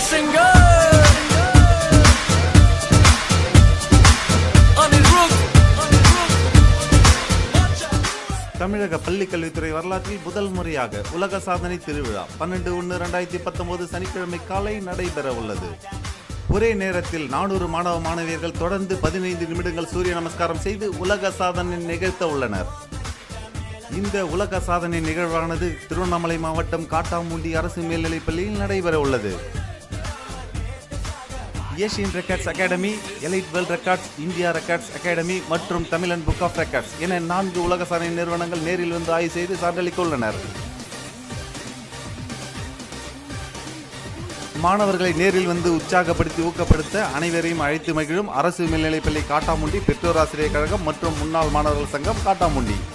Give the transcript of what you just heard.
singer. Anirudh, Anirudh. தமிழக பள்ளி கல்வித்துறை வரலாற்றில் முதல் முறையாக உலக சாதனை திருவிழா பன்னெண்டு ஒன்று ரெண்டாயிரத்தி பத்தொன்பது சனிக்கிழமை காலை நடைபெற உள்ளது ஒரே நேரத்தில் நானூறு மாணவ மாணவியர்கள் தொடர்ந்து பதினைந்து நிமிடங்கள் சூரிய நமஸ்காரம் செய்து உலக சாதனை நிகழ்த்த உள்ளனர் இந்த உலக சாதனை நிகழ்வானது திருவண்ணாமலை மாவட்டம் காட்டாமுண்டி அரசு மேல்நிலைப் பள்ளியில் நடைபெற உள்ளது Asian records academy elite world records India records academy மற்றும் தமிழன் புக் ஆஃப் ரெக்கார்ட்ஸ் என நான்கு உலக சாதனை நிறுவனங்கள் நேரில் வந்து ஆய்வு செய்து சான்றளிக்க உள்ளனர் மாணவர்களை நேரில் வந்து உற்சாகப்படுத்தி ஊக்கப்படுத்த அனைவரையும் அழைத்து மகிழும் அரசு மேல்நிலைப்பள்ளி காட்டாமுண்டி பெற்றோர் ஆசிரியர் கழகம் மற்றும் முன்னாள் மாணவர்கள் சங்கம் காட்டாமுண்டி